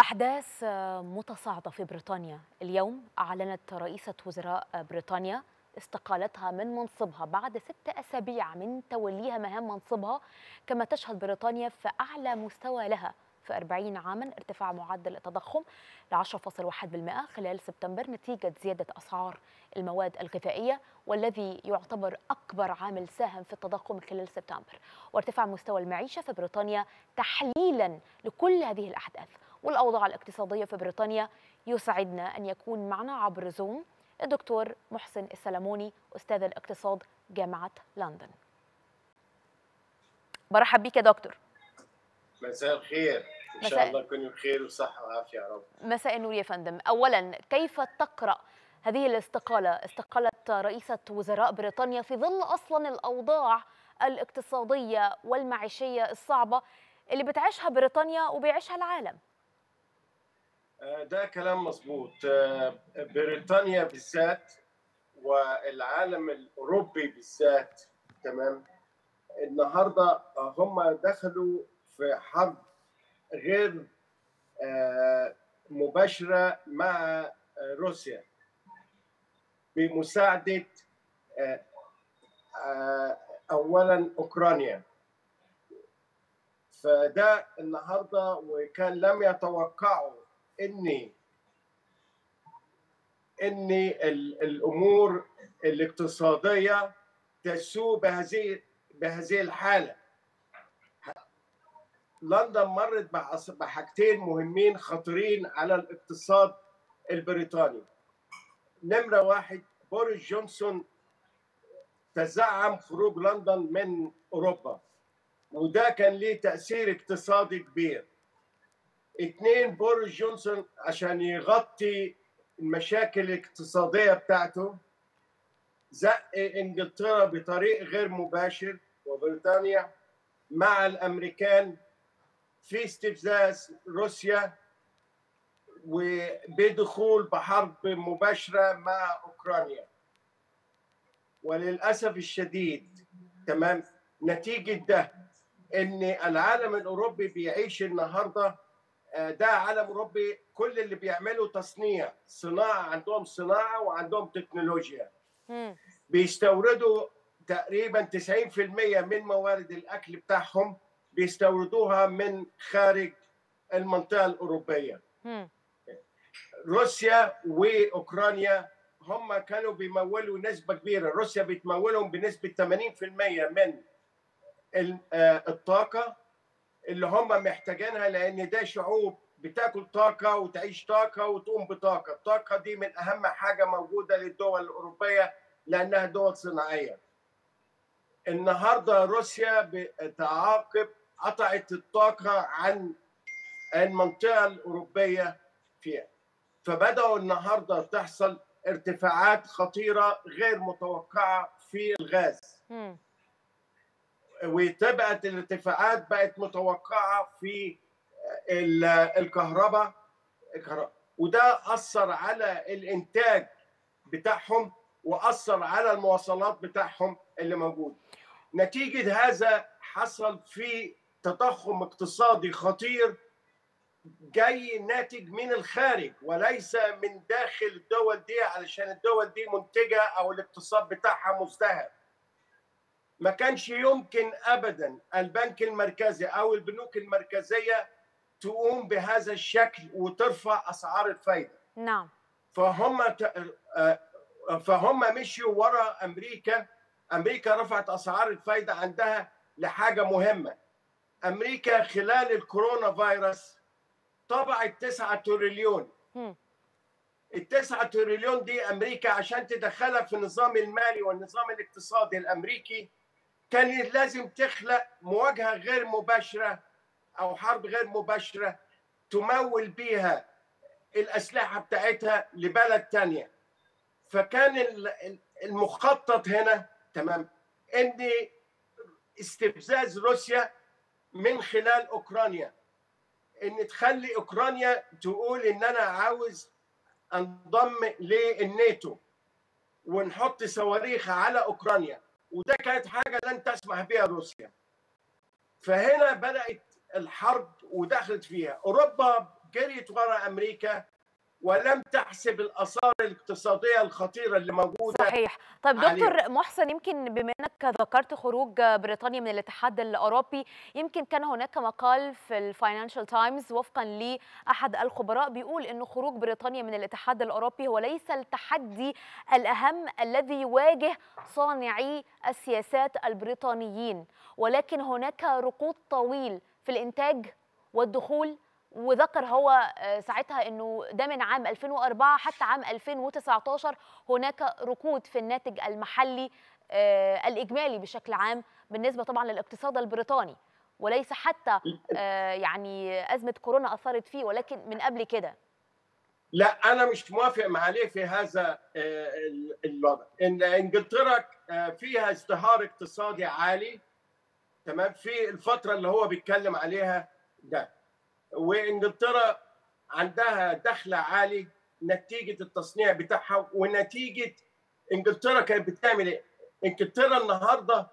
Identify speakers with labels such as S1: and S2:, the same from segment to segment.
S1: أحداث متصاعدة في بريطانيا اليوم أعلنت رئيسة وزراء بريطانيا استقالتها من منصبها بعد ست أسابيع من توليها مهام منصبها كما تشهد بريطانيا في أعلى مستوى لها في 40 عاما ارتفاع معدل التضخم ل 10.1% خلال سبتمبر نتيجة زيادة أسعار المواد الغذائية والذي يعتبر أكبر عامل ساهم في التضخم خلال سبتمبر وارتفاع مستوى المعيشة في بريطانيا تحليلا لكل هذه الأحداث والأوضاع الاقتصادية في بريطانيا يسعدنا أن يكون معنا عبر زوم الدكتور محسن السلموني أستاذ الاقتصاد جامعة لندن برحب بك يا دكتور
S2: مساء الخير ان شاء الله تكوني بخير وصحه وعافيه يا رب
S1: مساء النور يا فندم اولا كيف تقرا هذه الاستقاله استقاله رئيسه وزراء بريطانيا في ظل اصلا الاوضاع الاقتصاديه والمعيشيه الصعبه اللي بتعيشها بريطانيا وبيعيشها العالم
S2: ده كلام مظبوط بريطانيا بالذات والعالم الاوروبي بالذات تمام النهارده هم دخلوا في حرب غير مباشره مع روسيا بمساعده اولا اوكرانيا فده النهارده وكان لم يتوقعوا ان ان الامور الاقتصاديه تسوء بهذه بهذه الحاله لندن مرت بحاجتين مهمين خطيرين على الاقتصاد البريطاني نمرة واحد بوريس جونسون تزعم خروج لندن من أوروبا وده كان ليه تأثير اقتصادي كبير اتنين بوريس جونسون عشان يغطي المشاكل الاقتصادية بتاعته زق انجلترا بطريق غير مباشر وبريطانيا مع الامريكان في استفزاز روسيا وبدخول بحرب مباشره مع اوكرانيا وللاسف الشديد تمام نتيجه ده ان العالم الاوروبي بيعيش النهارده ده عالم اوروبي كل اللي بيعملوا تصنيع صناعه عندهم صناعه وعندهم تكنولوجيا بيستوردوا تقريبا 90% من موارد الاكل بتاعهم بيستوردوها من خارج المنطقه الاوروبيه روسيا واوكرانيا هم كانوا بيمولوا نسبه كبيره روسيا بتمولهم بنسبه 80% من الطاقه اللي هم محتاجينها لان ده شعوب بتاكل طاقه وتعيش طاقه وتقوم بطاقه الطاقه دي من اهم حاجه موجوده للدول الاوروبيه لانها دول صناعيه النهارده روسيا بتعاقب قطعت الطاقه عن المنطقه الاوروبيه فيها فبداوا النهارده تحصل ارتفاعات خطيره غير متوقعه في الغاز م. وتبقت الارتفاعات بقت متوقعه في الكهرباء وده اثر على الانتاج بتاعهم واثر على المواصلات بتاعهم اللي موجود نتيجه هذا حصل في تضخم اقتصادي خطير جاي ناتج من الخارج وليس من داخل الدول دي علشان الدول دي منتجه او الاقتصاد بتاعها مزدهر ما كانش يمكن ابدا البنك المركزي او البنوك المركزيه تقوم بهذا الشكل وترفع اسعار الفايده
S1: نعم
S2: فهم فهم مشيوا ورا امريكا امريكا رفعت اسعار الفايده عندها لحاجه مهمه امريكا خلال الكورونا فيروس طبعت 9 تريليون التسعة تريليون دي امريكا عشان تدخلها في النظام المالي والنظام الاقتصادي الامريكي كان لازم تخلق مواجهه غير مباشره او حرب غير مباشره تمول بيها الاسلحه بتاعتها لبلد تانية فكان المخطط هنا تمام ان استفزاز روسيا من خلال اوكرانيا ان تخلي اوكرانيا تقول ان انا عاوز انضم للناتو ونحط صواريخ على اوكرانيا وده كانت حاجه لن تسمح بها روسيا فهنا بدات الحرب ودخلت فيها اوروبا جريت ورا امريكا ولم تحسب الاثار الاقتصاديه الخطيره اللي موجوده
S1: صحيح طيب دكتور محسن يمكن بما انك ذكرت خروج بريطانيا من الاتحاد الاوروبي يمكن كان هناك مقال في الفاينانشال تايمز وفقا لاحد الخبراء بيقول انه خروج بريطانيا من الاتحاد الاوروبي هو ليس التحدي الاهم الذي يواجه صانعي السياسات البريطانيين ولكن هناك ركود طويل في الانتاج والدخول وذكر هو ساعتها انه ده من عام 2004 حتى عام 2019 هناك ركود في الناتج المحلي الاجمالي بشكل عام بالنسبه طبعا للاقتصاد البريطاني وليس حتى يعني ازمه كورونا اثرت فيه ولكن من قبل كده
S2: لا انا مش موافق مع عليه في هذا الوضع ان انجلترا فيها ازدهار اقتصادي عالي تمام في الفتره اللي هو بيتكلم عليها ده وانجلترا عندها دخل عالي نتيجه التصنيع بتاعها ونتيجه انجلترا كانت بتعمل ايه؟ انجلترا النهارده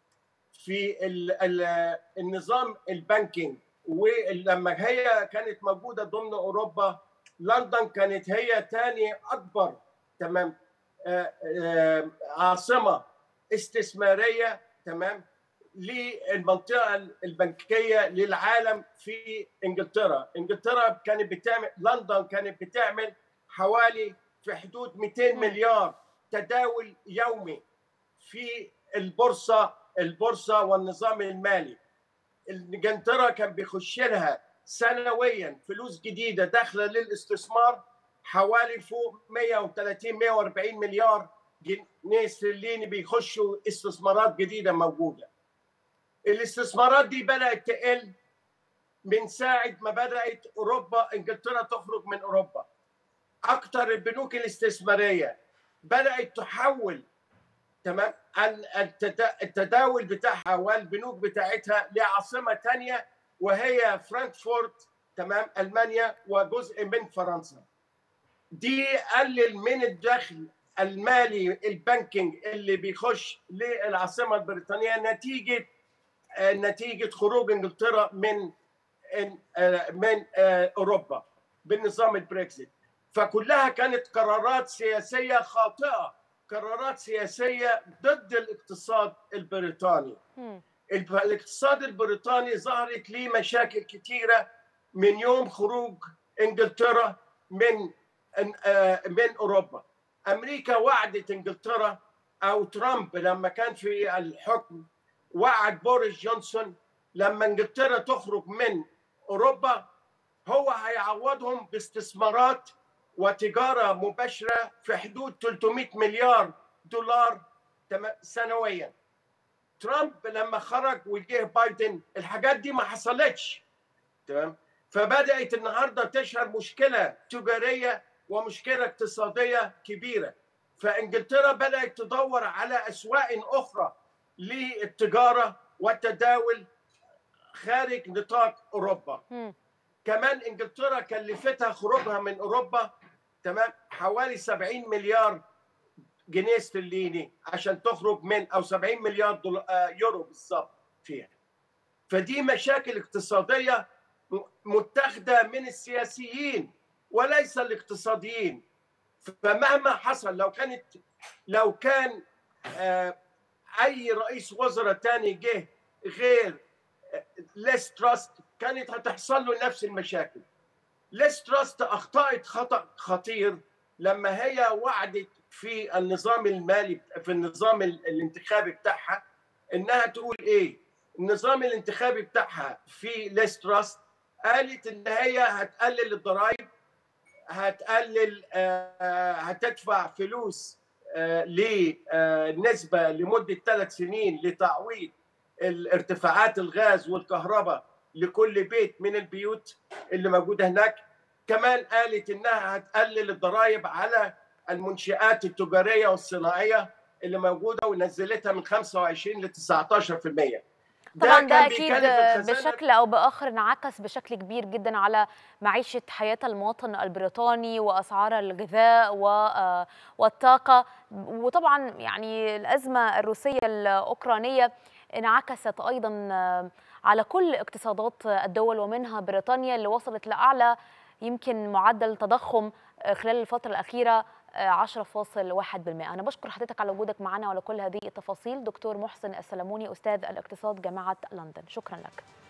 S2: في ال ال النظام البانكينج ولما هي كانت موجوده ضمن اوروبا لندن كانت هي ثاني اكبر تمام آآ آآ عاصمه استثماريه تمام للمنطقه البنكيه للعالم في انجلترا، انجلترا كانت بتعمل لندن كانت بتعمل حوالي في حدود 200 مليار تداول يومي في البورصه البورصه والنظام المالي. انجلترا كان بيخش لها سنويا فلوس جديده داخله للاستثمار حوالي فوق 130 140 مليار جنيه استرليني بيخشوا استثمارات جديده موجوده. الاستثمارات دي بدات تقل من ساعه ما بدات اوروبا انجلترا تخرج من اوروبا اكثر البنوك الاستثماريه بدات تحول تمام التداول بتاعها والبنوك بتاعتها لعاصمه ثانيه وهي فرانكفورت تمام المانيا وجزء من فرنسا دي قلل من الدخل المالي البانكينج اللي بيخش للعاصمه البريطانيه نتيجه نتيجه خروج انجلترا من من اوروبا بالنظام البريكزيت فكلها كانت قرارات سياسيه خاطئه قرارات سياسيه ضد الاقتصاد البريطاني الاقتصاد البريطاني ظهرت ليه مشاكل كثيره من يوم خروج انجلترا من من اوروبا امريكا وعدت انجلترا او ترامب لما كان في الحكم وعد بوريس جونسون لما انجلترا تخرج من اوروبا هو هيعوضهم باستثمارات وتجاره مباشره في حدود 300 مليار دولار سنويا ترامب لما خرج وجه بايدن الحاجات دي ما حصلتش تمام فبدات النهارده تشهر مشكله تجاريه ومشكله اقتصاديه كبيره فانجلترا بدات تدور على اسواق اخرى للتجاره والتداول خارج نطاق اوروبا
S1: مم.
S2: كمان انجلترا كلفتها خروجها من اوروبا تمام حوالي 70 مليار جنيه استرليني عشان تخرج من او 70 مليار دول... آه يورو بالظبط فيها فدي مشاكل اقتصاديه م- متاخده من السياسيين وليس الاقتصاديين فمهما حصل لو كانت لو كان آه اي رئيس وزراء تاني جه غير ليس تراست كانت هتحصل له نفس المشاكل ليس تراست اخطات خطا خطير لما هي وعدت في النظام المالي في النظام ال- الانتخابي بتاعها انها تقول ايه النظام الانتخابي بتاعها في ليس تراست قالت ان هي هتقلل الضرائب هتقلل آه، هتدفع فلوس آه، لنسبة لمدة ثلاث سنين لتعويض الارتفاعات الغاز والكهرباء لكل بيت من البيوت اللي موجودة هناك كمان قالت إنها هتقلل الضرائب على المنشآت التجارية والصناعية اللي موجودة ونزلتها من 25 ل 19%
S1: طبعا ده
S2: كان
S1: اكيد
S2: بيكلف الخزانة
S1: بشكل او باخر انعكس بشكل كبير جدا على معيشه حياه المواطن البريطاني واسعار الغذاء و- آه، والطاقه وطبعا يعني الازمه الروسيه الاوكرانيه انعكست ايضا آه، على كل اقتصادات الدول ومنها بريطانيا اللي وصلت لاعلى يمكن معدل تضخم خلال الفترة الأخيرة 10.1% أنا بشكر حضرتك على وجودك معنا وعلى كل هذه التفاصيل دكتور محسن السلموني أستاذ الاقتصاد جامعة لندن شكرا لك